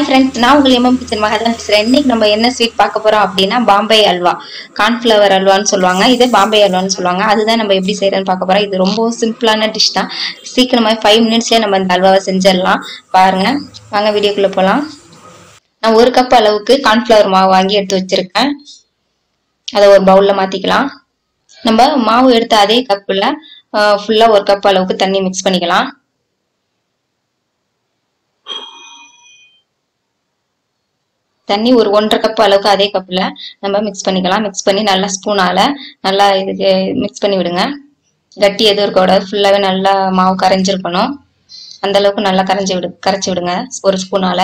friends நான் உங்கள் MM kitchen மகதான் பேசுகிறேன் இன்னைக்கு நம்ம என்ன ஸ்வீட் பார்க்க போறோம் அப்படின்னா பாம்பே அல்வா கார்ன்ஃப்ளவர் அல்வான்னு சொல்லுவாங்க இது பாம்பே அல்வான்னு சொல்லுவாங்க அதுதான் நம்ம எப்படி செய்யறதுன்னு பார்க்க போறோம் இது ரொம்ப சிம்பிளான டிஷ் தான் சீக்கிரமாக ஃபைவ் மினிட்ஸ்லேயே நம்ம இந்த அல்வாவை செஞ்சிடலாம் பாருங்க வாங்க வீடியோக்குள்ள போகலாம் நான் ஒரு கப் அளவுக்கு கார்ன்ஃப்ளவர் மாவு வாங்கி எடுத்து வச்சிருக்கேன் அதை ஒரு பவுலில் மாற்றிக்கலாம் நம்ம மாவு எடுத்த அதே கப்பில் ஃபுல்லாக ஒரு கப் அளவுக்கு தண்ணி மிக்ஸ் பண்ணிக்கலாம் தண்ணி ஒரு ஒன்றரை கப் அளவுக்கு அதே கப்பில் நம்ம மிக்ஸ் பண்ணிக்கலாம் மிக்ஸ் பண்ணி நல்லா ஸ்பூனால் நல்லா இதுக்கு மிக்ஸ் பண்ணி விடுங்க கட்டி எதுவும் இருக்கக்கூடாது ஃபுல்லாகவே நல்லா மாவு கரைஞ்சிருக்கணும் அந்த அளவுக்கு நல்லா கரைஞ்சி விடு கரைச்சி விடுங்க ஒரு ஸ்பூனால்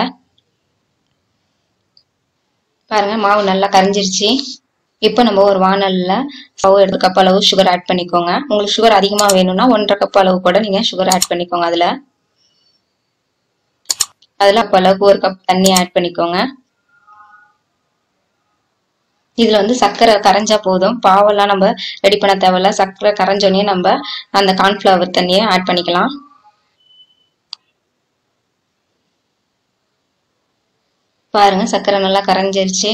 பாருங்க மாவு நல்லா கரைஞ்சிருச்சு இப்போ நம்ம ஒரு வானலில் ஸ்டவ் எடுத்து கப் அளவு சுகர் ஆட் பண்ணிக்கோங்க உங்களுக்கு சுகர் அதிகமாக வேணும்னா ஒன்றரை கப் அளவு கூட நீங்கள் சுகர் ஆட் பண்ணிக்கோங்க அதில் அதில் கப் அளவுக்கு ஒரு கப் தண்ணி ஆட் பண்ணிக்கோங்க இதுல வந்து சர்க்கரை கரைஞ்சா போதும் பாவெல்லாம் நம்ம ரெடி பண்ண தேவையில்ல சர்க்கரை கரைஞ்சோடனே நம்ம அந்த கார்ன்ஃபிளவர் தண்ணியை ஆட் பண்ணிக்கலாம் பாருங்க சர்க்கரை நல்லா கரைஞ்சிருச்சு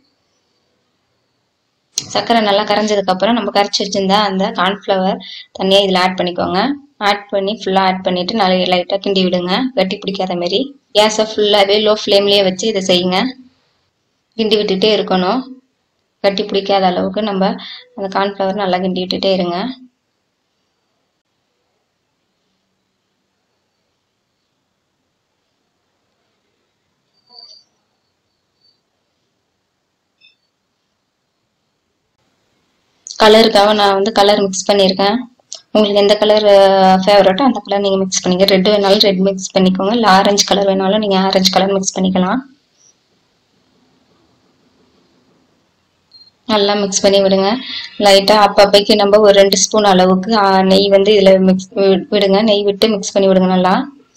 சர்க்கரை நல்லா கரைஞ்சதுக்கு அப்புறம் நம்ம கரைச்சி வச்சிருந்த அந்த கார்ன்ஃபிளவர் தண்ணியை இதில் ஆட் பண்ணிக்கோங்க ஆட் பண்ணி ஃபுல்லாக ஆட் பண்ணிட்டு நல்லா லைட்டாக கிண்டி விடுங்க கட்டி பிடிக்காத மாதிரி கேஸை ஃபுல்லாகவே லோ ஃப்ளேம்லேயே வச்சு இதை செய்யுங்க கிண்டி விட்டுட்டே இருக்கணும் கட்டி பிடிக்காத அளவுக்கு நம்ம அந்த கார்ன்ஃப்ளவர் நல்லா கிண்டி விட்டுட்டே இருங்க கலருக்காக நான் வந்து கலர் மிக்ஸ் பண்ணியிருக்கேன் உங்களுக்கு எந்த கலர் ஃபேவரட்டோ அந்த கலர் நீங்கள் மிக்ஸ் பண்ணிக்க ரெட் வேணாலும் ரெட் மிக்ஸ் பண்ணிக்கோங்க இல்லை ஆரஞ்சு கலர் வேணாலும் நீங்கள் ஆரஞ்சு கலர் மிக்ஸ் பண்ணிக்கலாம் நல்லா மிக்ஸ் பண்ணி விடுங்க லைட்டாக அப்பப்போக்கு நம்ம ஒரு ரெண்டு ஸ்பூன் அளவுக்கு நெய் வந்து இதில் மிக்ஸ் விடுங்க நெய் விட்டு மிக்ஸ் பண்ணி விடுங்க நல்லா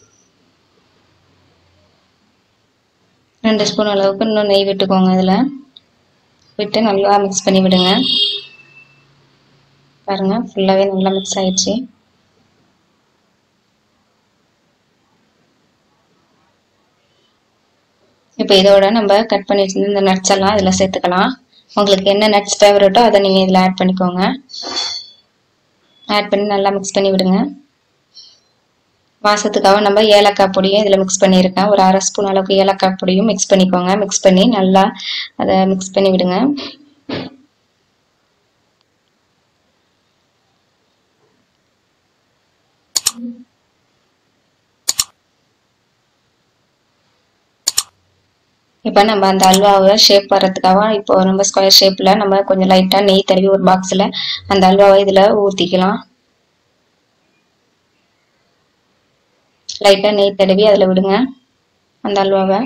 ரெண்டு ஸ்பூன் அளவுக்கு இன்னும் நெய் விட்டுக்கோங்க இதில் விட்டு நல்லா மிக்ஸ் பண்ணி விடுங்க பாருங்க ஃபுல்லாகவே நல்லா மிக்ஸ் ஆயிடுச்சு இப்போ இதோட நம்ம கட் பண்ணி வச்சிருந்த இந்த நட்ஸ் எல்லாம் இதில் சேர்த்துக்கலாம் உங்களுக்கு என்ன நட்ஸ் ஃபேவரட்டோ அதை நீங்கள் இதில் ஆட் பண்ணிக்கோங்க ஆட் பண்ணி நல்லா மிக்ஸ் பண்ணி விடுங்க வாசத்துக்காக நம்ம ஏலக்காய் பொடியும் இதில் மிக்ஸ் பண்ணியிருக்கேன் ஒரு அரை ஸ்பூன் அளவுக்கு ஏலக்காய் பொடியும் மிக்ஸ் பண்ணிக்கோங்க மிக்ஸ் பண்ணி நல்லா அதை மிக்ஸ் பண்ணி விடுங்க இப்போ நம்ம அந்த அல்வாவை ஷேப் வர்றதுக்காக இப்போ நம்ம ஸ்கொயர் ஷேப்பில் நம்ம கொஞ்சம் லைட்டாக நெய் தடவி ஒரு பாக்ஸில் அந்த அல்வாவை இதில் ஊற்றிக்கலாம் லைட்டாக நெய் தடவி அதில் விடுங்க அந்த அல்வாவை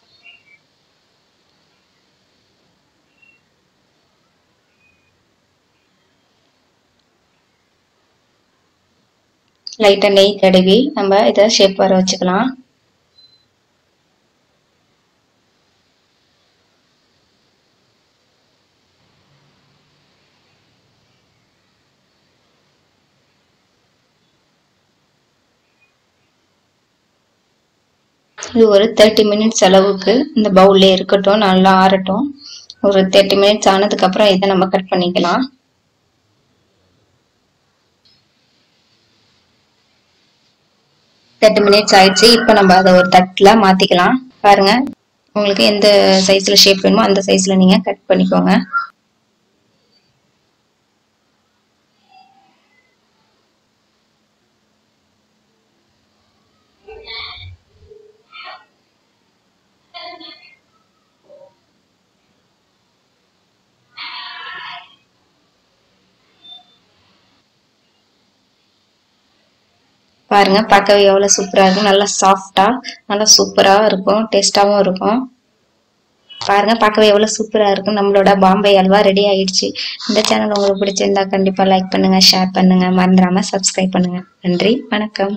லைட்டாக நெய் தடவி நம்ம இதை ஷேப் வர வச்சுக்கலாம் இது ஒரு தேர்ட்டி மினிட்ஸ் அளவுக்கு இந்த பவுல்லே இருக்கட்டும் நல்லா ஆறட்டும் ஒரு தேர்ட்டி மினிட்ஸ் ஆனதுக்கு அப்புறம் இதை நம்ம கட் பண்ணிக்கலாம் தேர்ட்டி மினிட்ஸ் ஆயிடுச்சு இப்போ நம்ம அதை ஒரு தட்டில் மாற்றிக்கலாம் பாருங்க உங்களுக்கு எந்த சைஸில் ஷேப் வேணுமோ அந்த சைஸில் நீங்கள் கட் பண்ணிக்கோங்க பாருங்க பார்க்கவே எவ்வளோ சூப்பராக இருக்கும் நல்லா சாஃப்டாக நல்லா சூப்பராக இருக்கும் டேஸ்டாகவும் இருக்கும் பாருங்க பார்க்கவே எவ்வளோ சூப்பராக இருக்கும் நம்மளோட பாம்பே அல்வா ரெடி ஆயிடுச்சு இந்த சேனல் உங்களுக்கு பிடிச்சிருந்தா கண்டிப்பாக லைக் பண்ணுங்க ஷேர் பண்ணுங்க மறந்துடாம சப்ஸ்கிரைப் பண்ணுங்க நன்றி வணக்கம்